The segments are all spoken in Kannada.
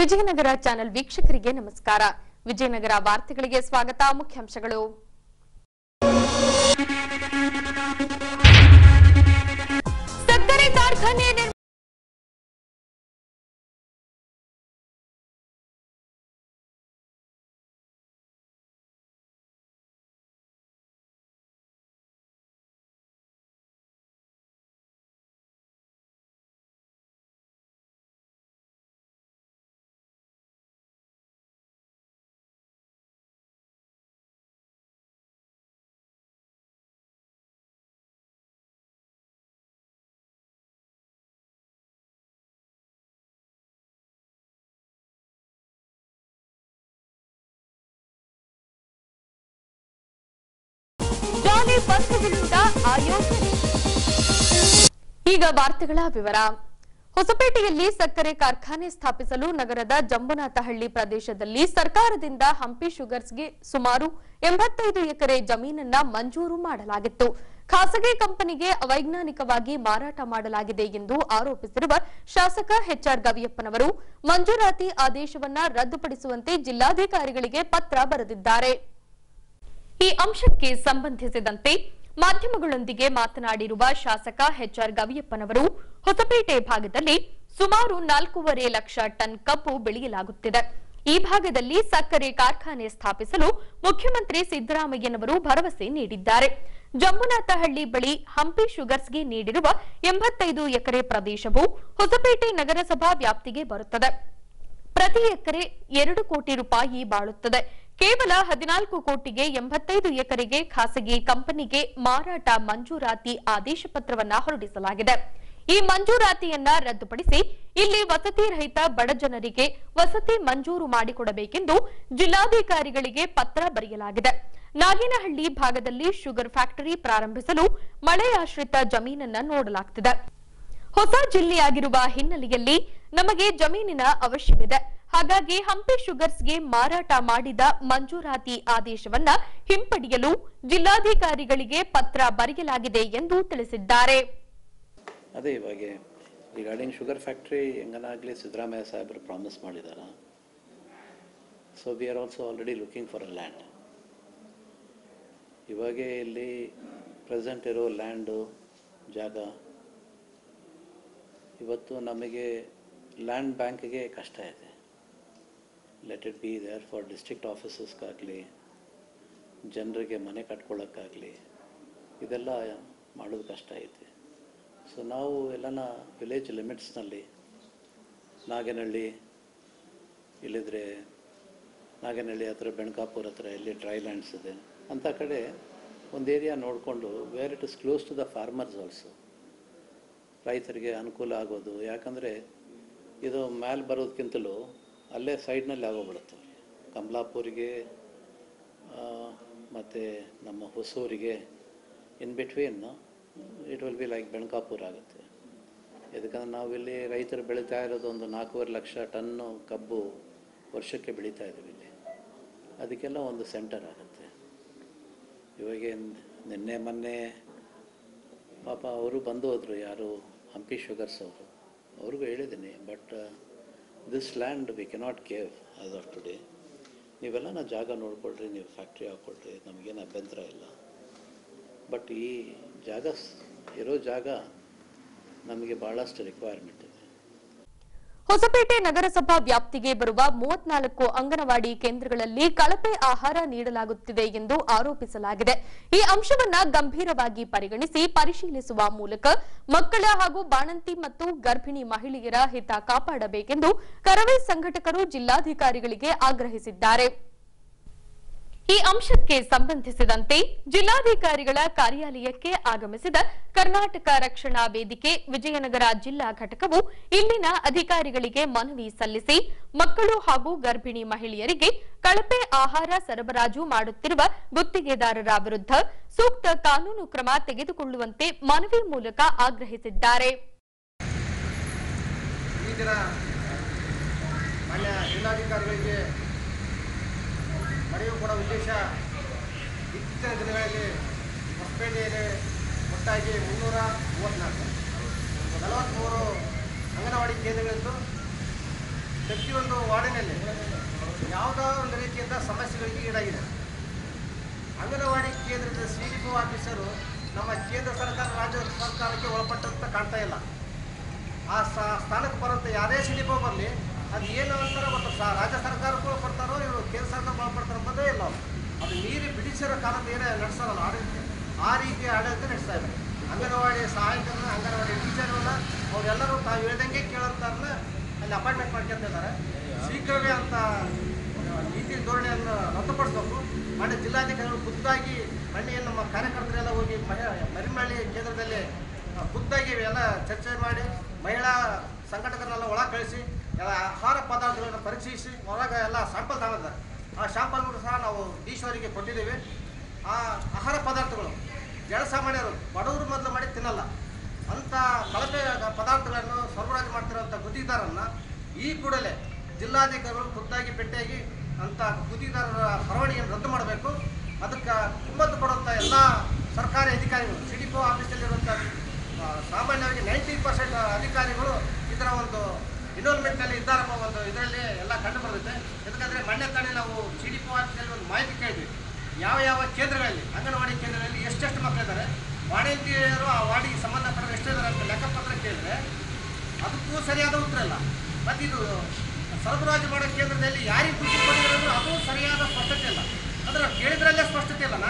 ವಿಜಯನಗರ ಚಾನೆಲ್ ವೀಕ್ಷಕರಿಗೆ ನಮಸ್ಕಾರ ವಿಜಯನಗರ ವಾರ್ತೆಗಳಿಗೆ ಸ್ವಾಗತ ಮುಖ್ಯಾಂಶಗಳು ಸಕ್ಕರೆ ಕಾರ್ಖಾನೆ ನಿರ್ಮಾಣ ಜಾಲಿ ಬಸ್ಸುಗಳಿಂದ ಆಯೋಜನೆ ಈಗ ವಾರ್ತೆಗಳ ವಿವರ ಹೊಸಪೇಟೆಯಲ್ಲಿ ಸಕ್ಕರೆ ಕಾರ್ಖಾನೆ ಸ್ಥಾಪಿಸಲು ನಗರದ ಜಂಬುನಾಥಹಳ್ಳಿ ಪ್ರದೇಶದಲ್ಲಿ ಸರ್ಕಾರದಿಂದ ಹಂಪಿ ಶುಗರ್ಸ್ಗೆ ಸುಮಾರು ಎಂಬತ್ತೈದು ಎಕರೆ ಜಮೀನನ್ನ ಮಂಜೂರು ಮಾಡಲಾಗಿತ್ತು ಖಾಸಗಿ ಕಂಪನಿಗೆ ಅವೈಜ್ಞಾನಿಕವಾಗಿ ಮಾರಾಟ ಮಾಡಲಾಗಿದೆ ಎಂದು ಆರೋಪಿಸಿರುವ ಶಾಸಕ ಎಚ್ಆರ್ ಗವಿಯಪ್ಪನವರು ಮಂಜೂರಾತಿ ಆದೇಶವನ್ನ ರದ್ದುಪಡಿಸುವಂತೆ ಜಿಲ್ಲಾಧಿಕಾರಿಗಳಿಗೆ ಪತ್ರ ಬರೆದಿದ್ದಾರೆ ಈ ಅಂಶಕ್ಕೆ ಸಂಬಂಧಿಸಿದಂತೆ ಮಾಧ್ಯಮಗಳೊಂದಿಗೆ ಮಾತನಾಡಿರುವ ಶಾಸಕ ಎಚ್ಆರ್ ಗವಿಯಪ್ಪನವರು ಹೊಸಪೇಟೆ ಭಾಗದಲ್ಲಿ ಸುಮಾರು ನಾಲ್ಕೂವರೆ ಲಕ್ಷ ಟನ್ ಕಬ್ಬು ಬೆಳೆಯಲಾಗುತ್ತಿದೆ ಈ ಭಾಗದಲ್ಲಿ ಸಕ್ಕರೆ ಕಾರ್ಖಾನೆ ಸ್ಥಾಪಿಸಲು ಮುಖ್ಯಮಂತ್ರಿ ಸಿದ್ದರಾಮಯ್ಯನವರು ಭರವಸೆ ನೀಡಿದ್ದಾರೆ ಜಂಬುನಾಥಹಳ್ಳಿ ಬಳಿ ಹಂಪಿ ಶುಗರ್ಸ್ಗೆ ನೀಡಿರುವ ಎಂಬತ್ತೈದು ಎಕರೆ ಪ್ರದೇಶವು ಹೊಸಪೇಟೆ ನಗರಸಭಾ ವ್ಯಾಪ್ತಿಗೆ ಬರುತ್ತದೆ ಪ್ರತಿ ಎಕರೆ ಎರಡು ಕೋಟಿ ರೂಪಾಯಿ ಬಾಳುತ್ತದೆ ಕೇವಲ ಹದಿನಾಲ್ಕು ಕೋಟಿಗೆ ಎಂಬತ್ತೈದು ಎಕರೆಗೆ ಖಾಸಗಿ ಕಂಪನಿಗೆ ಮಾರಾಟ ಮಂಜೂರಾತಿ ಆದೇಶ ಪತ್ರವನ್ನ ಹೊರಡಿಸಲಾಗಿದೆ ಈ ಮಂಜೂರಾತಿಯನ್ನ ರದ್ದುಪಡಿಸಿ ಇಲ್ಲಿ ವಸತಿ ರಹಿತ ಬಡ ಜನರಿಗೆ ವಸತಿ ಮಂಜೂರು ಮಾಡಿಕೊಡಬೇಕೆಂದು ಜಿಲ್ಲಾಧಿಕಾರಿಗಳಿಗೆ ಪತ್ರ ಬರೆಯಲಾಗಿದೆ ನಾಗೇನಹಳ್ಳಿ ಭಾಗದಲ್ಲಿ ಶುಗರ್ ಫ್ಯಾಕ್ಟರಿ ಪ್ರಾರಂಭಿಸಲು ಮಳೆಯಾಶ್ರಿತ ಜಮೀನನ್ನ ನೋಡಲಾಗ್ತಿದೆ ಹೊಸ ಜಿಲ್ಲೆಯಾಗಿರುವ ಹಿನ್ನೆಲೆಯಲ್ಲಿ ನಮಗೆ ಜಮೀನಿನ ಅವಶ್ಯವಿದೆ ಹಾಗಾಗಿ ಹಂಪಿ ಶುಗರ್ಸ್ಗೆ ಮಾರಾಟ ಮಾಡಿದ ಮಂಜೂರಾತಿ ಆದೇಶವನ್ನ ಹಿಂಪಡೆಯಲು ಜಿಲ್ಲಾಧಿಕಾರಿಗಳಿಗೆ ಪತ್ರ ಬರೆಯಲಾಗಿದೆ ಎಂದು ತಿಳಿಸಿದ್ದಾರೆ ಅದೇ ಇವಾಗ ರಿಗಾರ್ಡಿಂಗ್ ಶುಗರ್ ಫ್ಯಾಕ್ಟ್ರಿ ಹೆಂಗನಾಗಲಿ ಸಿದ್ದರಾಮಯ್ಯ ಸಾಹೇಬರು ಪ್ರಾಮಿಸ್ ಮಾಡಿದಾರ so we are also already looking for a land ಇವಾಗೆ ಇಲ್ಲಿ ಪ್ರೆಸೆಂಟ್ ಇರೋ ಲ್ಯಾಂಡು ಜಾಗ ಇವತ್ತು ನಮಗೆ ಲ್ಯಾಂಡ್ ಬ್ಯಾಂಕ್ಗೆ ಕಷ್ಟ ಇದೆ let it be there for district ಆಫೀಸಸ್ಗಾಗಲಿ ಜನರಿಗೆ ಮನೆ ಕಟ್ಕೊಳ್ಳೋಕ್ಕಾಗಲಿ ಇದೆಲ್ಲ ಮಾಡೋದು ಕಷ್ಟ ಐತೆ ಸೊ ನಾವು ಎಲ್ಲನ ವಿಲೇಜ್ ಲಿಮಿಟ್ಸ್ನಲ್ಲಿ ನಾಗನಹಳ್ಳಿ ಇಲ್ಲಿದ್ರೆ ನಾಗನಹಳ್ಳಿ ಹತ್ರ ಬೆಣಕಾಪುರ ಹತ್ರ ಎಲ್ಲಿ ಡ್ರೈ ಲ್ಯಾಂಡ್ಸ್ ಇದೆ ಅಂಥ ಕಡೆ ಒಂದು ಏರಿಯಾ ನೋಡಿಕೊಂಡು where it is close to the farmers also ರೈತರಿಗೆ ಅನುಕೂಲ ಆಗೋದು ಯಾಕಂದರೆ ಇದು ಮ್ಯಾಲೆ ಬರೋದಕ್ಕಿಂತಲೂ ಅಲ್ಲೇ ಸೈಡ್ನಲ್ಲಿ ಆಗೋಗ್ಬಿಡುತ್ತೆ ಕಮಲಾಪುರಿಗೆ ಮತ್ತು ನಮ್ಮ ಹೊಸೂರಿಗೆ in between it will be like Benakapura ಆಗುತ್ತೆ ಯಾಕಂದ್ರೆ ನಾವಿಲ್ಲಿ ರೈತರು ಬೆಳೀತಾ ಇರೋದು ಒಂದು ನಾಲ್ಕೂವರೆ ಲಕ್ಷ ಟನ್ನು ಕಬ್ಬು ವರ್ಷಕ್ಕೆ ಬೆಳೀತಾ ಇದ್ದೀವಿ ಇಲ್ಲಿ ಅದಕ್ಕೆಲ್ಲ ಒಂದು ಸೆಂಟರ್ ಆಗುತ್ತೆ ಇವಾಗ ನಿನ್ನೆ ಮೊನ್ನೆ ಪಾಪ ಅವರು ಬಂದು ಹೋದರು ಯಾರು ಹಂಪಿ ಶುಗರ್ಸ್ ಅವರು ಅವ್ರಿಗೂ ಹೇಳಿದ್ದೀನಿ but this land we cannot give as of today ನೀವೆಲ್ಲ ನಾ ಜಾಗ ನೋಡ್ಕೊಳ್ರಿ ನೀವು ಫ್ಯಾಕ್ಟ್ರಿ ಹಾಕ್ಕೊಳ್ರಿ ನಮಗೇನು ಅಭ್ಯಂತರ ಇಲ್ಲ ಬಟ್ ಈ ಜಾಗ ಸ್- ಇರೋ ಜಾಗ ನಮಗೆ ಭಾಳಷ್ಟು ರಿಕ್ವೈರ್ಮೆಂಟ್ ಇದೆ ಹೊಸಪೇಟೆ ನಗರಸಭಾ ವ್ಯಾಪ್ತಿಗೆ ಬರುವ ಮೂವತ್ನಾಲ್ಕು ಅಂಗನವಾಡಿ ಕೇಂದ್ರಗಳಲ್ಲಿ ಕಳಪೆ ಆಹಾರ ನೀಡಲಾಗುತ್ತಿದೆ ಎಂದು ಆರೋಪಿಸಲಾಗಿದೆ ಈ ಅಂಶವನ್ನ ಗಂಭೀರವಾಗಿ ಪರಿಗಣಿಸಿ ಪರಿಶೀಲಿಸುವ ಮೂಲಕ ಮಕ್ಕಳ ಹಾಗೂ ಬಾಣಂತಿ ಮತ್ತು ಗರ್ಭಿಣಿ ಮಹಿಳೆಯರ ಹಿತ ಕಾಪಾಡಬೇಕೆಂದು ಕರವೇ ಸಂಘಟಕರು ಜಿಲ್ಲಾಧಿಕಾರಿಗಳಿಗೆ ಆಗ್ರಹಿಸಿದ್ದಾರೆ ಈ ಅಂಶಕ್ಕೆ ಸಂಬಂಧಿಸಿದಂತೆ ಜಿಲ್ಲಾಧಿಕಾರಿಗಳ ಕಾರ್ಯಾಲಯಕ್ಕೆ ಆಗಮಿಸಿದ ಕರ್ನಾಟಕ ರಕ್ಷಣಾ ವೇದಿಕೆ ವಿಜಯನಗರ ಜಿಲ್ಲಾ ಘಟಕವು ಇಲ್ಲಿನ ಅಧಿಕಾರಿಗಳಿಗೆ ಮನವಿ ಸಲ್ಲಿಸಿ ಮಕ್ಕಳು ಹಾಗೂ ಗರ್ಭಿಣಿ ಮಹಿಳೆಯರಿಗೆ ಕಳಪೆ ಆಹಾರ ಸರಬರಾಜು ಮಾಡುತ್ತಿರುವ ಗುತ್ತಿಗೆದಾರರ ವಿರುದ್ಧ ಸೂಕ್ತ ಕಾನೂನು ಕ್ರಮ ತೆಗೆದುಕೊಳ್ಳುವಂತೆ ಮನವಿ ಮೂಲಕ ಆಗ್ರಹಿಸಿದ್ದಾರೆ ಈ ದಿನ ಮಾನ್ಯ ಜಿಲ್ಲಾಧಿಕಾರಿಗಳಿಗೆ ಮನವಿ ಕೊಡೋ ಉದ್ದೇಶ ಇತ್ತೀಚಿನ ದಿನಗಳಲ್ಲಿ ಹೊಸಪೇಟೆಯಲ್ಲಿ ಒಟ್ಟಾಗಿ ಮುನ್ನೂರ ಮೂವತ್ತ್ನಾಲ್ಕು ನಲವತ್ತ್ಮೂರು ಅಂಗನವಾಡಿ ಕೇಂದ್ರಗಳಿದ್ದು ಪ್ರತಿಯೊಂದು ವಾರ್ಡಿನಲ್ಲಿ ಯಾವುದೋ ಒಂದು ರೀತಿಯಿಂದ ಸಮಸ್ಯೆಗಳಿಗೆ ಈಡಾಗಿದೆ ಅಂಗನವಾಡಿ ಕೇಂದ್ರದ ಸಿ ಡಿ ಪಿ ಆಫೀಸರು ನಮ್ಮ ಕೇಂದ್ರ ಸರ್ಕಾರ ರಾಜ್ಯ ಸರ್ಕಾರಕ್ಕೆ ಒಳಪಟ್ಟಂತ ಕಾಣ್ತಾ ಇಲ್ಲ ಆ ಸ- ಸ್ಥಾನಕ್ಕೆ ಬರುವಂಥ ಯಾರೇ ಸಿ ಡಿ ಪಿ ಬರಲಿ ಅದು ಏನು ಅಂತಾರೋ ಗೊತ್ತು ಸ ರಾಜ್ಯ ಸರ್ಕಾರಕ್ಕೂ ಒಳಪಡ್ತಾರೋ ಇವರು ಕೇಂದ್ರ ಸರ್ಕಾರ ಒಳಪಡ್ತಾರೋ ಅಂಬೋದೇ ಇಲ್ಲ ಅವ್ರು. ಅದು ಮೀರಿ ಬ್ರಿಟಿಷರ ಕಾಲದ ಏನೇ ನಡೆಸೋಲ್ಲ ಆಡಳಿತ ಆ ರೀತಿಯ ಆಡಳಿತ ನಡೆಸ್ತಾ ಇದ್ದಾರೆ ಅಂಗನವಾಡಿ ಸಹಾಯಕರನ್ನ ಅಂಗನವಾಡಿ ಟೀಚರ್ಗಳನ್ನ ಅವರೆಲ್ಲರೂ ತಾವು ಹೇಳ್ದಂಗೆ ಕೇಳೋಂಥವ್ರನ್ನ ಅಲ್ಲಿ ಅಪಾಯಿಂಟ್ಮೆಂಟ್ ಮಾಡ್ಕೊಂತ ಇದ್ದಾರೆ ಶೀಘ್ರವೇ ಅಂತ ನೀತಿ ಧೋರಣೆಯನ್ನು ರದ್ದುಪಡಿಸಬೇಕು ಮಾಡಿ ಜಿಲ್ಲಾಧಿಕಾರಿಗಳು ಖುದ್ದಾಗಿ ಮಣ್ಣಿ ನಮ್ಮ ಕಾರ್ಯಕರ್ತರೆಲ್ಲ ಹೋಗಿ ಮಹಿ- ಮರಿಮಳ್ಳಿ ಕೇಂದ್ರದಲ್ಲಿ ಆ, ಖುದ್ದಾಗಿ ಎಲ್ಲ ಚರ್ಚೆ ಮಾಡಿ ಮಹಿಳಾ ಸಂಘಟಕರನ್ನೆಲ್ಲ ಒಳ ಕಳಿಸಿ ಎಲ್ಲ ಆಹಾರ ಪದಾರ್ಥಗಳನ್ನು ಪರೀಕ್ಷಿಸಿ ಹೊರಗೆ ಎಲ್ಲ ಸ್ಯಾಂಪಲ್ ತಗೊಂಡಿದ್ದಾರೆ ಆ ಶಾಂಪಲ್ಗಳು ಸಹ ನಾವು ಈಶ್ವರಿಗೆ ಕೊಟ್ಟಿದ್ದೀವಿ ಆ ಆಹಾರ ಪದಾರ್ಥಗಳು ಜನಸಾಮಾನ್ಯರು ಬಡವರು ಮೊದಲು ಮಾಡಿ ತಿನ್ನಲ್ಲ ಅಂಥ ಕಳಪೆ ಪದಾರ್ಥಗಳನ್ನು ಸರಬರಾಜು ಮಾಡ್ತಿರೋಂಥ ಗುತ್ತಿಗೆದಾರರನ್ನ ಈ ಕೂಡಲೇ ಜಿಲ್ಲಾಧಿಕಾರಿಗಳು ಖುದ್ದಾಗಿ ಭೇಟಿಯಾಗಿ ಅಂಥ ಗುತ್ತಿಗೆದಾರರ ಪರವಾನಿಗೆಯನ್ನು ರದ್ದು ಮಾಡಬೇಕು ಅದಕ್ಕೆ ಕಿಮ್ಮತ್ತು ಕೊಡುವಂಥ ಎಲ್ಲ ಸರ್ಕಾರಿ ಅಧಿಕಾರಿಗಳು ಸಿ ಡಿ ಪಿ ಆಫೀಸಲ್ಲಿರುವಂಥ ಆ, ಸಾಮಾನ್ಯವಾಗಿ ನೈಂಟಿ ಪರ್ಸೆಂಟ್ ಅಧಿಕಾರಿಗಳು ಇದರ ಒಂದು ಇನ್ವಾಲ್ವ್ಮೆಂಟ್ನಲ್ಲಿ ಇದ್ದಾರಪ್ಪ ಒಂದು ಇದರಲ್ಲಿ ಎಲ್ಲ ಕಂಡು ಬರುತ್ತೆ ಯಾಕಂದರೆ ಮೊನ್ನೆ ತಾನೇ ನಾವು ಸಿ ಡಿ ಪಿ ಆಫೀಸಲ್ಲಿ ಒಂದು ಮಾಹಿತಿ ಕೇಳಿದ್ವಿ ಯಾವ ಯಾವ ಕೇಂದ್ರಗಳಲ್ಲಿ ಅಂಗನವಾಡಿ ಕೇಂದ್ರಗಳಲ್ಲಿ ಎಷ್ಟೆಷ್ಟು ಮಕ್ಕಳಿದ್ದಾರೆ ವಾಣಿಜ್ಯರು ಆ ವಾರ್ಡಿಗೆ ಸಂಬಂಧಪಟ್ಟ ಎಷ್ಟಿದ್ದಾರೆ ಅಂತ ಲೆಕ್ಕಪತ್ರ ಕೇಳಿದ್ರೆ ಅದಕ್ಕೂ ಸರಿಯಾದ ಉತ್ತರ ಇಲ್ಲ ಮತ್ತು ಇದು ಸರಬರಾಜು ಮಾಡೋ ಕೇಂದ್ರದಲ್ಲಿ ಯಾರಿಗೆ ದುಡ್ಡು ಕೊಟ್ಟಿರೋದು ಅದು ಸರಿಯಾದ ಸ್ಪಷ್ಟತೆ ಇಲ್ಲ ಅಂದ್ರೆ ನಾವು ಕೇಳಿದ್ರಲ್ಲೇ ಸ್ಪಷ್ಟತೆ ಇಲ್ಲನಾ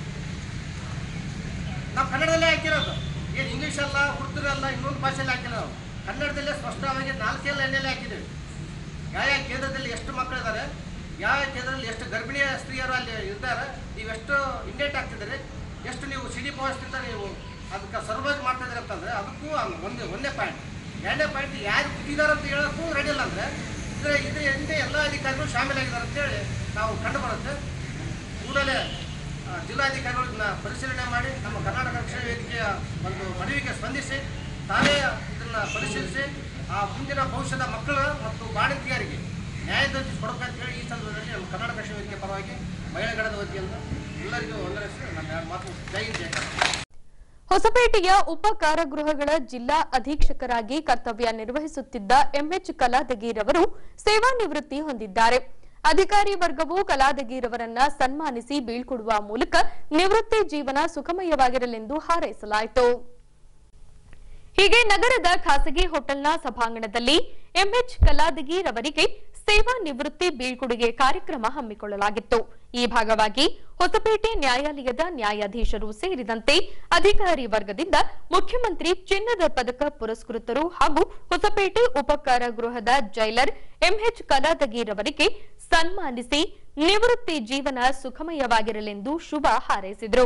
ನಾವು ಕನ್ನಡದಲ್ಲೇ ಹಾಕಿರೋದು ಏನು ಇಂಗ್ಲೀಷ್ ಅಲ್ಲ ಉರ್ದು ಅಲ್ಲ ಇನ್ನೊಂದು ಭಾಷೆಯಲ್ಲಿ ಹಾಕಿಲ್ಲ ನಾವು ಕನ್ನಡದಲ್ಲೇ ಸ್ಪಷ್ಟವಾಗಿ ನಾಲ್ಕೇಲ್ಲ ಎಣ್ಣೆಲೆ ಹಾಕಿದ್ದೀವಿ ಯಾವ ಯಾವ ಕೇಂದ್ರದಲ್ಲಿ ಎಷ್ಟು ಮಕ್ಕಳಿದ್ದಾರೆ ಯಾವ ಯಾವ ಕೇಂದ್ರದಲ್ಲಿ ಎಷ್ಟು ಗರ್ಭಿಣಿಯ ಸ್ತ್ರೀಯರು ಅಲ್ಲಿ ಇದ್ದಾರೆ ನೀವೆಷ್ಟು ಇಂಡೇಟ್ ಆಗ್ತಿದ್ದೀರಿ ಎಷ್ಟು ನೀವು ಸಿಡಿ ಪೋಸ್ಟಿಂದ ನೀವು ಅದಕ್ಕೆ ಸರ್ವೈಸ್ ಮಾಡ್ತಾ ಇದ್ದೀರಿ ಅಂತಂದರೆ ಅದಕ್ಕೂ ಅಲ್ಲ- ಒಂದೇ ಒಂದೇ ಪಾಯಿಂಟ್ ಎರಡನೇ ಪಾಯಿಂಟ್ ಯಾರು ಕೂತಿದ್ದಾರೆ ಅಂತ ಹೇಳೋಕ್ಕೂ ರೆಡಿ ಇಲ್ಲ ಅಂದರೆ ಇದ್ರ ಇದ್ರ ಹಿಂದೆ ಎಲ್ಲ ಅಧಿಕಾರಿಗಳು ಶಾಮೀಲಾಗಿದ್ದಾರೆ ಅಂತೇಳಿ ನಾವು ಕಂಡು ಬರುತ್ತೆ ಕೂಡಲೇ ಆ, ಜಿಲ್ಲಾಧಿಕಾರಿಗಳು ಇದನ್ನ ಪರಿಶೀಲನೆ ಮಾಡಿ ನಮ್ಮ ಕರ್ನಾಟಕ ರಕ್ಷಣಾ ವೇದಿಕೆಯ ಒಂದು ಮನವಿಗೆ ಸ್ಪಂದಿಸಿ ತಾವೇ ಇದನ್ನ ಪರಿಶೀಲಿಸಿ ಆ ಮುಂದಿನ ಭವಿಷ್ಯದ ಮಕ್ಕಳು ಮತ್ತು ಬಾಣಂತಿಯರಿಗೆ ನ್ಯಾಯ ದೊರಕಿಸಿ ಕೊಡಬೇಕಂತ ಹೇಳಿ ಈ ಸಂದರ್ಭದಲ್ಲಿ ನಮ್ಮ ಕರ್ನಾಟಕ ರಕ್ಷಣಾ ವೇದಿಕೆ ಪರವಾಗಿ ಮಹಿಳೆಗಣದ ವತಿಯಿಂದ ಎಲ್ಲರಿಗೂ ವಂದನಿಸಿ ನನ್ನ ಮಾತು ಜೈ ಹಿಂದ್ ಜೈ ಕರ್ನಾಟಕ ಹೊಸಪೇಟೆಯ ಉಪ ಕಾರಾಗೃಹಗಳ ಜಿಲ್ಲಾ ಅಧೀಕ್ಷಕರಾಗಿ ಕರ್ತವ್ಯ ನಿರ್ವಹಿಸುತ್ತಿದ್ದ ಎಂಎಚ್ ಕಲಾದಗೀರವರು ಸೇವಾ ನಿವೃತ್ತಿ ಹೊಂದಿದ್ದಾರೆ ಅಧಿಕಾರಿ ವರ್ಗವು ಕಲಾದಗೀರವರನ್ನ ಸನ್ಮಾನಿಸಿ ಬೀಳ್ಕೊಡುವ ಮೂಲಕ ನಿವೃತ್ತಿ ಜೀವನ ಸುಖಮಯವಾಗಿರಲೆಂದು ಹಾರೈಸಲಾಯಿತು ಹೀಗೆ ನಗರದ ಖಾಸಗಿ ಹೋಟೆಲ್ನ ಸಭಾಂಗಣದಲ್ಲಿ ಎಂಎಚ್ ಕಲಾದಗೀರ್ ಅವರಿಗೆ ಸೇವಾ ನಿವೃತ್ತಿ ಬೀಳ್ಕೊಡುಗೆ ಕಾರ್ಯಕ್ರಮ ಹಮ್ಮಿಕೊಳ್ಳಲಾಗಿತ್ತು ಈ ಭಾಗವಾಗಿ ಹೊಸಪೇಟೆ ನ್ಯಾಯಾಲಯದ ನ್ಯಾಯಾಧೀಶರು ಸೇರಿದಂತೆ ಅಧಿಕಾರಿ ವರ್ಗದಿಂದ ಮುಖ್ಯಮಂತ್ರಿ ಚಿನ್ನದ ಪದಕ ಪುರಸ್ಕೃತರು ಹಾಗೂ ಹೊಸಪೇಟೆ ಉಪಕಾರಾಗೃಹದ ಜೈಲರ್ ಎಂಎಚ್ ಕಲಾದಗೀರ್ ಅವರಿಗೆ ಸನ್ಮಾನಿಸಿ ನಿವೃತ್ತಿ ಜೀವನ ಸುಖಮಯವಾಗಿರಲೆಂದು ಶುಭ ಹಾರೈಸಿದರು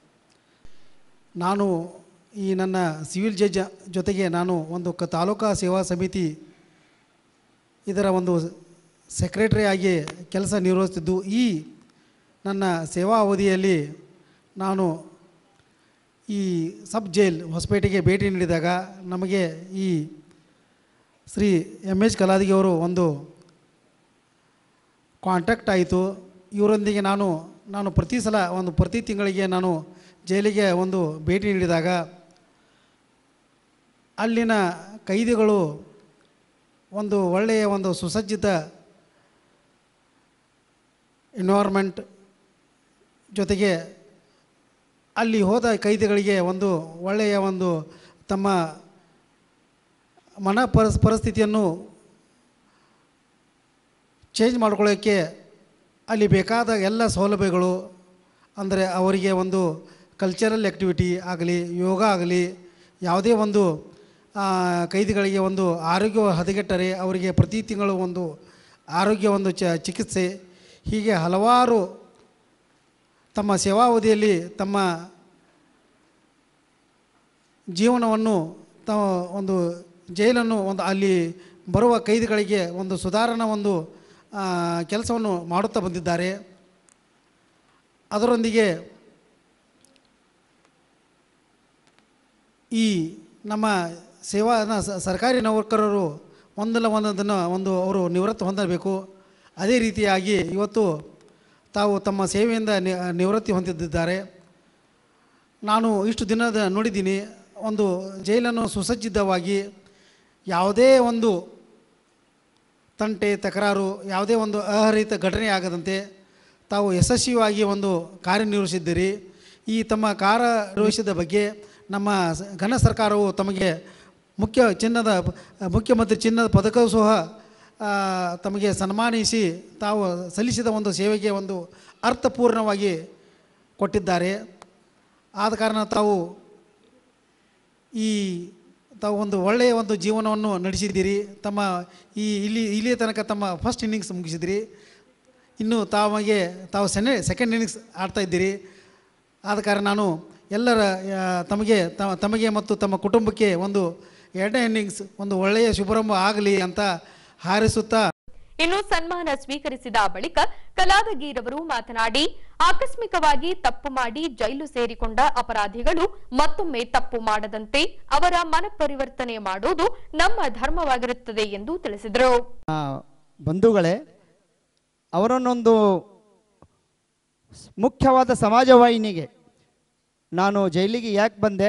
ನಾನು ಈ ನನ್ನ ಸಿವಿಲ್ ಜಡ್ಜ್ ಜೊತೆಗೆ ನಾನು ಒಂದು ಕ ತಾಲೂಕಾ ಸೇವಾ ಸಮಿತಿ ಇದರ ಒಂದು ಸೆಕ್ರೆಟರಿ ಆಗಿ ಕೆಲಸ ನಿರ್ವಹಿಸ್ತಿದ್ದು ಈ ನನ್ನ ಸೇವಾ ಅವಧಿಯಲ್ಲಿ ನಾನು ಈ ಸಬ್ ಜೈಲ್ ಹೊಸಪೇಟೆಗೆ ಭೇಟಿ ನೀಡಿದಾಗ ನಮಗೆ ಈ ಶ್ರೀ ಎಮ್ ಎಚ್ ಕಲಾದಿಗೆ ಅವರು ಒಂದು ಕಾಂಟ್ಯಾಕ್ಟ್ ಆಯಿತು ಇವರೊಂದಿಗೆ ನಾನು ನಾನು ಪ್ರತಿ ಸಲ ಒಂದು ಪ್ರತಿ ತಿಂಗಳಿಗೆ ನಾನು ಜೈಲಿಗೆ ಒಂದು ಭೇಟಿ ನೀಡಿದಾಗ ಅಲ್ಲಿನ ಕೈದಿಗಳು ಒಂದು ಒಳ್ಳೆಯ ಒಂದು ಸುಸಜ್ಜಿತ ಎನ್ವೈರ್ಮೆಂಟ್ ಜೊತೆಗೆ ಅಲ್ಲಿ ಹೋದ ಕೈದಿಗಳಿಗೆ ಒಂದು ಒಳ್ಳೆಯ ಒಂದು ತಮ್ಮ ಮನ ಪರಿಸ್ ಪರಿಸ್ಥಿತಿಯನ್ನು ಚೇಂಜ್ ಮಾಡ್ಕೊಳ್ಳೋಕ್ಕೆ ಅಲ್ಲಿ ಬೇಕಾದ ಎಲ್ಲ ಸೌಲಭ್ಯಗಳು ಅಂದರೆ ಅವರಿಗೆ ಒಂದು ಕಲ್ಚರಲ್ ಆ್ಯಕ್ಟಿವಿಟಿ ಆಗಲಿ ಯೋಗ ಆಗಲಿ ಯಾವುದೇ ಒಂದು ಆ, ಕೈದಿಗಳಿಗೆ ಒಂದು ಆರೋಗ್ಯ ಹದಗೆಟ್ಟರೆ ಅವರಿಗೆ ಪ್ರತಿ ತಿಂಗಳು ಒಂದು ಆರೋಗ್ಯ ಒಂದು ಚ ಚಿಕಿತ್ಸೆ ಹೀಗೆ ಹಲವಾರು ತಮ್ಮ ಸೇವಾವಧಿಯಲ್ಲಿ ತಮ್ಮ ಜೀವನವನ್ನು ತಾವು ಒಂದು ಜೈಲನ್ನು ಒಂದು ಅಲ್ಲಿ ಬರುವ ಕೈದಿಗಳಿಗೆ ಒಂದು ಸುಧಾರಣಾ ಒಂದು ಆ, ಕೆಲಸವನ್ನು ಮಾಡುತ್ತಾ ಬಂದಿದ್ದಾರೆ ಅದರೊಂದಿಗೆ ಈ ನಮ್ಮ ಸೇವಾ ನ- ಸ- ಸರ್ಕಾರಿ ನೌಕರರು ಒಂದಲ್ಲ ಒಂದೊಂದನ್ನು ಒಂದು ಅವರು ನಿವೃತ್ತಿ ಹೊಂದಬೇಕು ಅದೇ ರೀತಿಯಾಗಿ ಇವತ್ತು ತಾವು ತಮ್ಮ ಸೇವೆಯಿಂದ ನಿ- ನಿವೃತ್ತಿ ಹೊಂದಿದ್ದಾರೆ ನಾನು ಇಷ್ಟು ದಿನದ ನೋಡಿದ್ದೀನಿ ಒಂದು ಜೈಲನ್ನು ಸುಸಜ್ಜಿತವಾಗಿ ಯಾವುದೇ ಒಂದು ತಂಟೆ ತಕರಾರು ಯಾವುದೇ ಒಂದು ಅಹರಿತ ಘಟನೆ ಆಗದಂತೆ ತಾವು ಯಶಸ್ವಿಯಾಗಿ ಒಂದು ಕಾರ್ಯನಿರ್ವಹಿಸಿದ್ದೀರಿ ಈ ತಮ್ಮ ಕಾರ್ಯನಿರ್ವಹಿಸಿದ ಬಗ್ಗೆ ನಮ್ಮ ಸ- ಘನ ಸರ್ಕಾರವು ತಮಗೆ ಮುಖ್ಯ ಚಿನ್ನದ ಮುಖ್ಯಮಂತ್ರಿ ಚಿನ್ನದ ಪದಕವೂ ಸಹ ಆ, ತಮಗೆ ಸನ್ಮಾನಿಸಿ ತಾವು ಸಲ್ಲಿಸಿದ ಒಂದು ಸೇವೆಗೆ ಒಂದು ಅರ್ಥಪೂರ್ಣವಾಗಿ ಕೊಟ್ಟಿದ್ದಾರೆ ಆದ ಕಾರಣ ತಾವು ಈ ತಾವು ಒಂದು ಒಳ್ಳೆಯ ಒಂದು ಜೀವನವನ್ನು ನಡೆಸಿದ್ದೀರಿ ತಮ್ಮ ಈ ಇಲ್ಲಿ ಇಲ್ಲಿಯ ತನಕ ತಮ್ಮ ಫಸ್ಟ್ ಇನ್ನಿಂಗ್ಸ್ ಮುಗಿಸಿದಿರಿ ಇನ್ನು ತಾಮಗೆ ತಾವು ಸೆನೆ ಸೆಕೆಂಡ್ ಇನ್ನಿಂಗ್ಸ್ ಆಡ್ತಾ ಇದ್ದೀರಿ ಆದ ಕಾರಣ ನಾನು ಎಲ್ಲರ ಆ, ತಮಗೆ ತ- ತಮಗೆ ಮತ್ತು ತಮ್ಮ ಕುಟುಂಬಕ್ಕೆ ಒಂದು ಎರಡನೇ ಇನ್ನಿಂಗ್ಸ್ ಒಂದು ಒಳ್ಳೆಯ ಶುಭಾರಂಭ ಆಗಲಿ ಅಂತ ಹಾರೈಸುತ್ತಾ ಇನ್ನು ಸನ್ಮಾನ ಸ್ವೀಕರಿಸಿದ ಬಳಿಕ ಕಲಾದಗೀರವರು ಮಾತನಾಡಿ ಆಕಸ್ಮಿಕವಾಗಿ ತಪ್ಪು ಮಾಡಿ ಜೈಲು ಸೇರಿಕೊಂಡ ಅಪರಾಧಿಗಳು ಮತ್ತೊಮ್ಮೆ ತಪ್ಪು ಮಾಡದಂತೆ ಅವರ ಮನಪರಿವರ್ತನೆ ಮಾಡುವುದು ನಮ್ಮ ಧರ್ಮವಾಗಿರುತ್ತದೆ ಎಂದು ತಿಳಿಸಿದರು ಆ, ಬಂಧುಗಳೇ ಅವರನ್ನೊಂದು ಸ್- ಮುಖ್ಯವಾದ ಸಮಾಜವಾಹಿನಿಗೆ ನಾನು ಜೈಲಿಗೆ ಯಾಕೆ ಬಂದೆ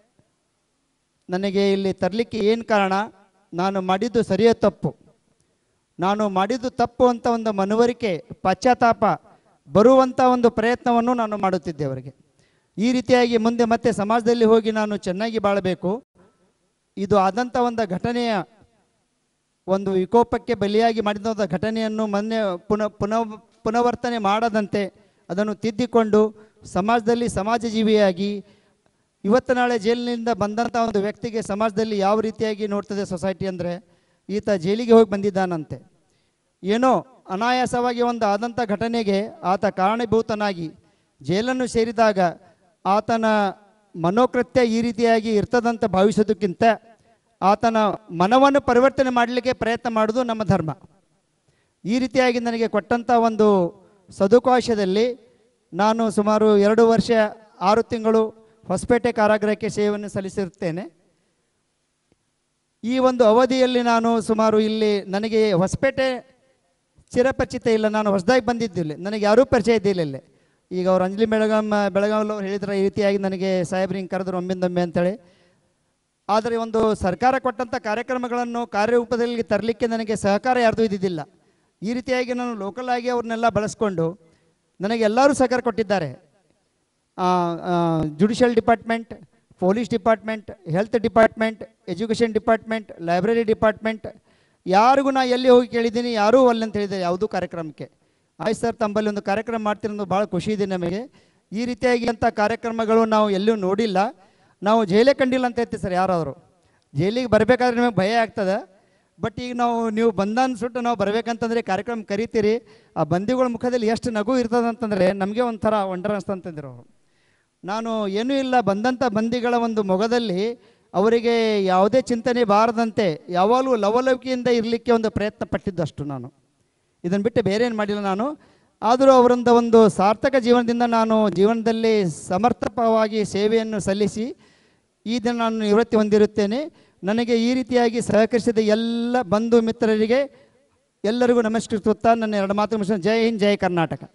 ನನಗೆ ಇಲ್ಲಿ ತರಲಿಕ್ಕೆ ಏನು ಕಾರಣ ನಾನು ಮಾಡಿದ್ದು ಸರಿಯೋ ತಪ್ಪು ನಾನು ಮಾಡಿದ್ದು ತಪ್ಪು ಅಂತ ಒಂದು ಮನವರಿಕೆ ಪಶ್ಚಾತ್ತಾಪ ಬರುವಂಥ ಒಂದು ಪ್ರಯತ್ನವನ್ನು ನಾನು ಮಾಡುತ್ತಿದ್ದೆ ಅವರಿಗೆ ಈ ರೀತಿಯಾಗಿ ಮುಂದೆ ಮತ್ತೆ ಸಮಾಜದಲ್ಲಿ ಹೋಗಿ ನಾನು ಚೆನ್ನಾಗಿ ಬಾಳಬೇಕು ಇದು ಆದಂಥ ಒಂದು ಘಟನೆಯ ಒಂದು ವಿಕೋಪಕ್ಕೆ ಬಲಿಯಾಗಿ ಮಾಡಿದಂಥ ಘಟನೆಯನ್ನು ಮೊನ್ನೆ ಪುನಃ ಪುನಃ ಪುನರ್ವರ್ತನೆ ಮಾಡದಂತೆ ಅದನ್ನು ತಿದ್ದಿಕೊಂಡು ಸಮಾಜದಲ್ಲಿ ಸಮಾಜ ಜೀವಿಯಾಗಿ ಇವತ್ತು ನಾಳೆ ಜೈಲಿನಿಂದ ಬಂದಂಥ ಒಂದು ವ್ಯಕ್ತಿಗೆ ಸಮಾಜದಲ್ಲಿ ಯಾವ ರೀತಿಯಾಗಿ ನೋಡ್ತದೆ ಸೊಸೈಟಿ ಅಂದರೆ ಈತ ಜೈಲಿಗೆ ಹೋಗಿ ಬಂದಿದ್ದಾನಂತೆ ಏನೋ ಅನಾಯಾಸವಾಗಿ ಒಂದು ಆದಂಥ ಘಟನೆಗೆ ಆತ ಕಾರಣೀಭೂತನಾಗಿ ಜೈಲನ್ನು ಸೇರಿದಾಗ ಆತನ ಮನೋಕೃತ್ಯ ಈ ರೀತಿಯಾಗಿ ಇರ್ತದಂತ ಭಾವಿಸೋದಕ್ಕಿಂತ ಆತನ ಮನವನ್ನು ಪರಿವರ್ತನೆ ಮಾಡಲಿಕ್ಕೆ ಪ್ರಯತ್ನ ಮಾಡೋದು ನಮ್ಮ ಧರ್ಮ ಈ ರೀತಿಯಾಗಿ ನನಗೆ ಕೊಟ್ಟಂಥ ಒಂದು ಸದುಕಾಶದಲ್ಲಿ ನಾನು ಸುಮಾರು ಎರಡು ವರ್ಷ ಆರು ತಿಂಗಳು ಹೊಸಪೇಟೆ ಕಾರಾಗೃಹಕ್ಕೆ ಸೇವೆಯನ್ನು ಸಲ್ಲಿಸಿರುತ್ತೇನೆ ಈ ಒಂದು ಅವಧಿಯಲ್ಲಿ ನಾನು ಸುಮಾರು ಇಲ್ಲಿ ನನಗೆ ಹೊಸಪೇಟೆ ಚಿರಪರಿಚಿತ ಇಲ್ಲ ನಾನು ಹೊಸದಾಗಿ ಬಂದಿದ್ದಿಲ್ಲ ನನಗೆ ಯಾರೂ ಪರಿಚಯ ಇದ್ದಿಲ್ಲ ಇಲ್ಲಿ ಈಗ ಅವ್ರು ಅಂಜಲಿ ಬೆಳಗಾಂ ಬೆಳಗಾವಲ್ಲಿ ಅವ್ರು ಹೇಳಿದ್ರೆ ಈ ರೀತಿಯಾಗಿ ನನಗೆ ಸಾಹೇಬ್ರು ಹಿಂಗೆ ಕರೆದ್ರು ಒಮ್ಮಿಂದೊಮ್ಮೆ ಅಂತೇಳಿ ಆದರೆ ಒಂದು ಸರ್ಕಾರ ಕೊಟ್ಟಂಥ ಕಾರ್ಯಕ್ರಮಗಳನ್ನು ಕಾರ್ಯರೂಪದಲ್ಲಿ ತರಲಿಕ್ಕೆ ನನಗೆ ಸಹಕಾರ ಯಾರ್ದು ಇದ್ದಿದ್ದಿಲ್ಲ ಈ ರೀತಿಯಾಗಿ ನಾನು ಲೋಕಲ್ ಆಗಿ ಅವ್ರನ್ನೆಲ್ಲ ಬಳಸ್ಕೊಂಡು ನನಗೆ ಎಲ್ಲರೂ ಸಹಕಾರ ಕೊಟ್ಟಿದ್ದಾರೆ judicial department police department health department education department library department ಯಾರಿಗೂ ನಾ ಎಲ್ಲಿ ಹೋಗಿ ಕೇಳಿದ್ದೀನಿ ಯಾರೂ ಅಲ್ಲ ಅಂತ ಹೇಳಿದ್ದಾರೆ ಯಾವುದೂ ಕಾರ್ಯಕ್ರಮಕ್ಕೆ ಆಯ್ತು ಸರ್ ತಮ್ಮಲ್ಲಿ ಒಂದು ಕಾರ್ಯಕ್ರಮ ಮಾಡ್ತಿರೋದು ಭಾಳ ಖುಷಿ ಇದೆ ನಮಗೆ ಈ ರೀತಿಯಾಗಿ ಅಂಥ ಕಾರ್ಯಕ್ರಮಗಳು ನಾವು ಎಲ್ಲೂ ನೋಡಿಲ್ಲ ನಾವು ಜೈಲೇ ಕಂಡಿಲ್ಲ ಅಂತ ಹೇಳ್ತೀವಿ ಸರ್ ಯಾರಾದರೂ ಜೈಲಿಗೆ ಬರಬೇಕಾದ್ರೆ ನಿಮಗೆ ಭಯ ಆಗ್ತದೆ ಬಟ್ ಈಗ ನಾವು ನೀವು ಬಂದ ಅನ್ಸುಟ್ಟು ನಾವು ಬರಬೇಕಂತಂದ್ರೆ ಕಾರ್ಯಕ್ರಮ ಕರಿತೀರಿ ಆ ಬಂದಿಗಳ ಮುಖದಲ್ಲಿ ಎಷ್ಟು ನಗು ಇರ್ತದೆ ಅಂತಂದರೆ ನಮಗೆ ಒಂಥರ ವಂಡರ್ ಅನ್ಸ್ತಂತಂದಿರು ಅವರು ನಾನು ಏನೂ ಇಲ್ಲ ಬಂದಂಥ ಬಂದಿಗಳ ಒಂದು ಮೊಗದಲ್ಲಿ ಅವರಿಗೆ ಯಾವುದೇ ಚಿಂತನೆ ಬಾರದಂತೆ ಯಾವಾಗಲೂ ಲವಲವಿಕೆಯಿಂದ ಇರಲಿಕ್ಕೆ ಒಂದು ಪ್ರಯತ್ನ ಪಟ್ಟಿದ್ದಷ್ಟು ನಾನು ಇದನ್ನು ಬಿಟ್ಟು ಬೇರೆ ಏನು ಮಾಡಿಲ್ಲ ನಾನು ಆದರೂ ಅವರಿಂದ ಒಂದು ಸಾರ್ಥಕ ಜೀವನದಿಂದ ನಾನು ಜೀವನದಲ್ಲಿ ಸಮರ್ಪಕವಾಗಿ ಸೇವೆಯನ್ನು ಸಲ್ಲಿಸಿ ಈ ದಿನ ನಾನು ನಿವೃತ್ತಿ ಹೊಂದಿರುತ್ತೇನೆ ನನಗೆ ಈ ರೀತಿಯಾಗಿ ಸಹಕರಿಸಿದ ಎಲ್ಲ ಬಂಧು ಮಿತ್ರರಿಗೆ ಎಲ್ಲರಿಗೂ ನಮಸ್ಕರಿಸುತ್ತಾ ನನ್ನ ಎರಡು ಮಾತು ಮುಗಿಸ್ತೇನೆ. ಜೈ ಹಿಂದ್ ಜೈ ಕರ್ನಾಟಕ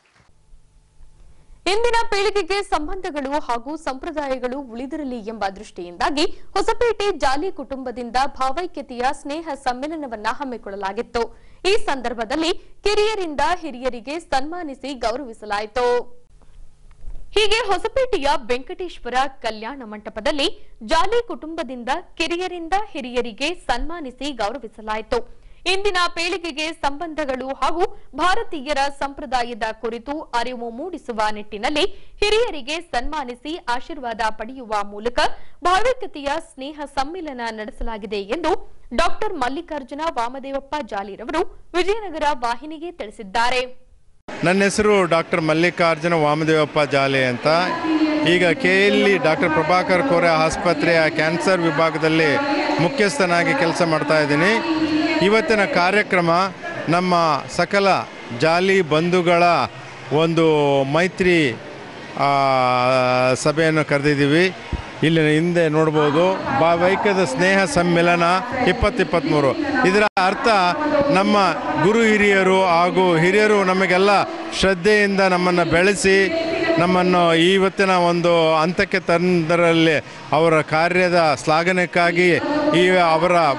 ಇಂದಿನ ಪೀಳಿಗೆಗೆ ಸಂಬಂಧಗಳು ಹಾಗೂ ಸಂಪ್ರದಾಯಗಳು ಉಳಿದಿರಲಿ ಎಂಬ ದೃಷ್ಟಿಯಿಂದಾಗಿ ಹೊಸಪೇಟೆ ಜಾಲಿ ಕುಟುಂಬದಿಂದ ಭಾವೈಕ್ಯತೆಯ ಸ್ನೇಹ ಸಮ್ಮೇಳನವನ್ನ ಹಮ್ಮಿಕೊಳ್ಳಲಾಗಿತ್ತು ಈ ಸಂದರ್ಭದಲ್ಲಿ ಕಿರಿಯರಿಂದ ಹಿರಿಯರಿಗೆ ಸನ್ಮಾನಿಸಿ ಗೌರವಿಸಲಾಯಿತು ಹೀಗೆ ಹೊಸಪೇಟೆಯ ವೆಂಕಟೇಶ್ವರ ಕಲ್ಯಾಣ ಮಂಟಪದಲ್ಲಿ ಜಾಲಿ ಕುಟುಂಬದಿಂದ ಕಿರಿಯರಿಂದ ಹಿರಿಯರಿಗೆ ಸನ್ಮಾನಿಸಿ ಗೌರವಿಸಲಾಯಿತು ಇಂದಿನ ಪೀಳಿಗೆಗೆ ಸಂಬಂಧಗಳು ಹಾಗೂ ಭಾರತೀಯರ ಸಂಪ್ರದಾಯದ ಕುರಿತು ಅರಿವು ಮೂಡಿಸುವ ನಿಟ್ಟಿನಲ್ಲಿ ಹಿರಿಯರಿಗೆ ಸನ್ಮಾನಿಸಿ ಆಶೀರ್ವಾದ ಪಡೆಯುವ ಮೂಲಕ ಭಾವೈಕ್ಯತೆಯ ಸ್ನೇಹ ಸಮ್ಮೇಳನ ನಡೆಸಲಾಗಿದೆ ಎಂದು ಡಾಕ್ಟರ್ ಮಲ್ಲಿಕಾರ್ಜುನ ವಾಮದೇವಪ್ಪ ಜಾಲಿರವರು ವಿಜಯನಗರ ವಾಹಿನಿಗೆ ತಿಳಿಸಿದ್ದಾರೆ ನನ್ನ ಹೆಸರು ಡಾಕ್ಟರ್ ಮಲ್ಲಿಕಾರ್ಜುನ ವಾಮದೇವಪ್ಪ ಜಾಲೆ ಅಂತ ಈಗ ಕೆ ಎಲ್ಲಿ ಡಾಕ್ಟರ್ ಪ್ರಭಾಕರ್ ಕೋರೆ ಆಸ್ಪತ್ರೆಯ ಕ್ಯಾನ್ಸರ್ ವಿಭಾಗದಲ್ಲಿ ಮುಖ್ಯಸ್ಥನಾಗಿ ಕೆಲಸ ಮಾಡ್ತಾ ಇದ್ದೀನಿ ಇವತ್ತಿನ ಕಾರ್ಯಕ್ರಮ ನಮ್ಮ ಸಕಲ ಜಾಲಿ ಬಂಧುಗಳ ಒಂದು ಮೈತ್ರಿ ಆ, ಸಭೆಯನ್ನು ಕರೆದಿದ್ದೀವಿ ಇಲ್ಲಿ ಹಿಂದೆ ನೋಡ್ಬೋದು ಭಾವೈಕ್ಯದ ಸ್ನೇಹ ಸಮ್ಮೇಳನ ಇಪ್ಪತ್ತಿಪ್ಪತ್ತ್ಮೂರು ಇದರ ಅರ್ಥ ನಮ್ಮ ಗುರು ಹಿರಿಯರು ಹಾಗೂ ಹಿರಿಯರು ನಮಗೆಲ್ಲ ಶ್ರದ್ಧೆಯಿಂದ ನಮ್ಮನ್ನು ಬೆಳೆಸಿ ನಮ್ಮನ್ನು ಇವತ್ತಿನ ಒಂದು ಹಂತಕ್ಕೆ ತಂದರಲ್ಲಿ ಅವರ ಕಾರ್ಯದ ಶ್ಲಾಘನಕ್ಕಾಗಿ ಈ ಅವರ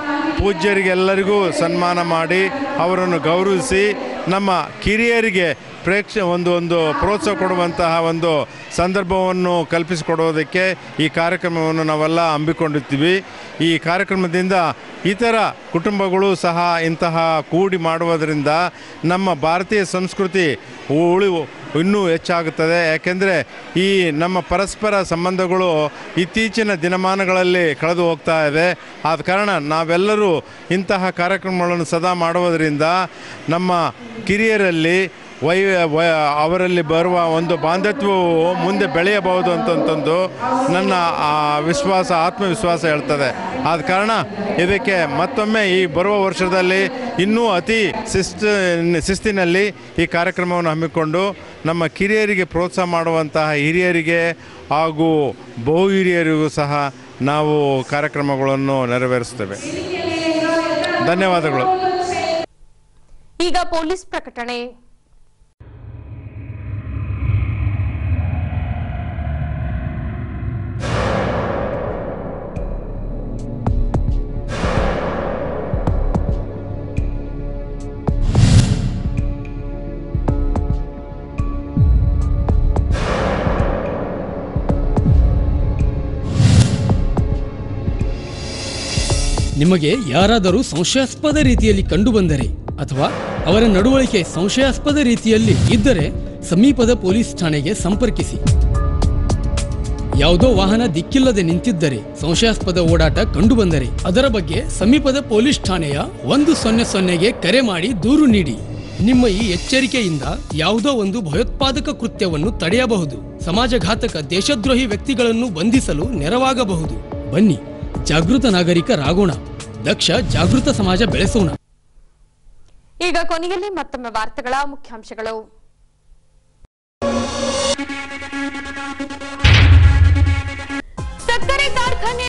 ಪೂಜ್ಯರಿಗೆಲ್ಲರಿಗೂ ಸನ್ಮಾನ ಮಾಡಿ ಅವರನ್ನು ಗೌರವಿಸಿ ನಮ್ಮ ಕಿರಿಯರಿಗೆ ಪ್ರೇಕ್ಷ ಒಂದು ಒಂದು ಪ್ರೋತ್ಸಾಹ ಕೊಡುವಂತಹ ಒಂದು ಸಂದರ್ಭವನ್ನು ಕಲ್ಪಿಸಿಕೊಡೋದಕ್ಕೆ ಈ ಕಾರ್ಯಕ್ರಮವನ್ನು ನಾವೆಲ್ಲ ಹಮ್ಮಿಕೊಂಡಿರ್ತೀವಿ ಈ ಕಾರ್ಯಕ್ರಮದಿಂದ ಇತರ ಕುಟುಂಬಗಳು ಸಹ ಇಂತಹ ಕೂಡಿ ಮಾಡುವುದರಿಂದ ನಮ್ಮ ಭಾರತೀಯ ಸಂಸ್ಕೃತಿ ಉಳಿವು ಇನ್ನೂ ಹೆಚ್ಚಾಗುತ್ತದೆ ಯಾಕೆಂದರೆ ಈ ನಮ್ಮ ಪರಸ್ಪರ ಸಂಬಂಧಗಳು ಇತ್ತೀಚಿನ ದಿನಮಾನಗಳಲ್ಲಿ ಕಳೆದು ಹೋಗ್ತಾ ಇದೆ ಆದ ಕಾರಣ ನಾವೆಲ್ಲರೂ ಇಂತಹ ಕಾರ್ಯಕ್ರಮಗಳನ್ನು ಸದಾ ಮಾಡುವುದರಿಂದ ನಮ್ಮ ಕಿರಿಯರಲ್ಲಿ ವೈ ವೈ ಅವರಲ್ಲಿ ಬರುವ ಒಂದು ಬಾಂಧವ್ಯವು ಮುಂದೆ ಬೆಳೆಯಬಹುದು ಅಂತಂತಂದು ನನ್ನ ಆ, ವಿಶ್ವಾಸ ಆತ್ಮವಿಶ್ವಾಸ ಹೇಳ್ತದೆ ಆದ ಕಾರಣ ಇದಕ್ಕೆ ಮತ್ತೊಮ್ಮೆ ಈ ಬರುವ ವರ್ಷದಲ್ಲಿ ಇನ್ನೂ ಅತಿ ಶಿಸ್ತು ಶಿಸ್ತಿನಲ್ಲಿ ಈ ಕಾರ್ಯಕ್ರಮವನ್ನು ಹಮ್ಮಿಕೊಂಡು ನಮ್ಮ ಕಿರಿಯರಿಗೆ ಪ್ರೋತ್ಸಾಹ ಮಾಡುವಂತಹ ಹಿರಿಯರಿಗೆ ಹಾಗೂ ಬಹು ಹಿರಿಯರಿಗೂ ಸಹ ನಾವು ಕಾರ್ಯಕ್ರಮಗಳನ್ನು ನೆರವೇರಿಸ್ತೇವೆ ಧನ್ಯವಾದಗಳು ಈಗ ಪೊಲೀಸ್ ಪ್ರಕಟಣೆ ನಿಮಗೆ ಯಾರಾದರೂ ಸಂಶಯಾಸ್ಪದ ರೀತಿಯಲ್ಲಿ ಕಂಡುಬಂದರೆ ಅಥವಾ ಅವರ ನಡವಳಿಕೆ ಸಂಶಯಾಸ್ಪದ ರೀತಿಯಲ್ಲಿ ಇದ್ದರೆ ಸಮೀಪದ ಪೊಲೀಸ್ ಠಾಣೆಗೆ ಸಂಪರ್ಕಿಸಿ ಯಾವುದೋ ವಾಹನ ದಿಕ್ಕಿಲ್ಲದೆ ನಿಂತಿದ್ದರೆ ಸಂಶಯಾಸ್ಪದ ಓಡಾಟ ಕಂಡುಬಂದರೆ ಅದರ ಬಗ್ಗೆ ಸಮೀಪದ ಪೊಲೀಸ್ ಠಾಣೆಯ ಒಂದು ಸೊನ್ನೆ ಸೊನ್ನೆಗೆ ಕರೆ ಮಾಡಿ ದೂರು ನೀಡಿ ನಿಮ್ಮ ಈ ಎಚ್ಚರಿಕೆಯಿಂದ ಯಾವುದೋ ಒಂದು ಭಯೋತ್ಪಾದಕ ಕೃತ್ಯವನ್ನು ತಡೆಯಬಹುದು ಸಮಾಜಘಾತಕ ದೇಶದ್ರೋಹಿ ವ್ಯಕ್ತಿಗಳನ್ನು ಬಂಧಿಸಲು ನೆರವಾಗಬಹುದು ಬನ್ನಿ ಜಾಗೃತ ನಾಗರಿಕರಾಗೋಣ ದಕ್ಷ ಜಾಗೃತ ಸಮಾಜ ಬೆಳೆಸೋಣ ಈಗ ಕೊನೆಯಲ್ಲಿ ಮತ್ತೊಮ್ಮೆ ವಾರ್ತೆಗಳ ಮುಖ್ಯಾಂಶಗಳು ಸಕ್ಕರೆ ಕಾರ್ಖಾನೆ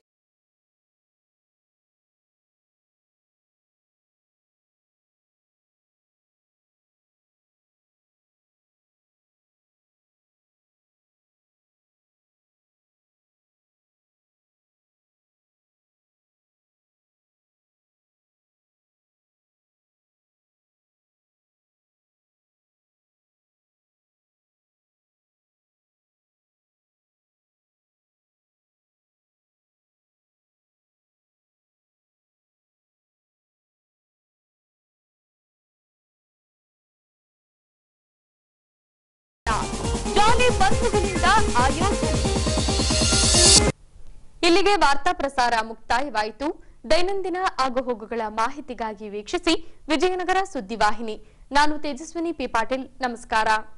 ಜಾಲಿ ಬಂಧುಗಳಿಂದ ಆಯೋಜನೆ ಇಲ್ಲಿಗೆ ವಾರ್ತಾ ಪ್ರಸಾರ ಮುಕ್ತಾಯವಾಯಿತು ದೈನಂದಿನ ಆಗುಹೋಗುಗಳ ಮಾಹಿತಿಗಾಗಿ ವೀಕ್ಷಿಸಿ ವಿಜಯನಗರ ಸುದ್ದಿವಾಹಿನಿ ನಾನು ತೇಜಸ್ವಿನಿ ಪಿ ಪಾಟೀಲ್ ನಮಸ್ಕಾರ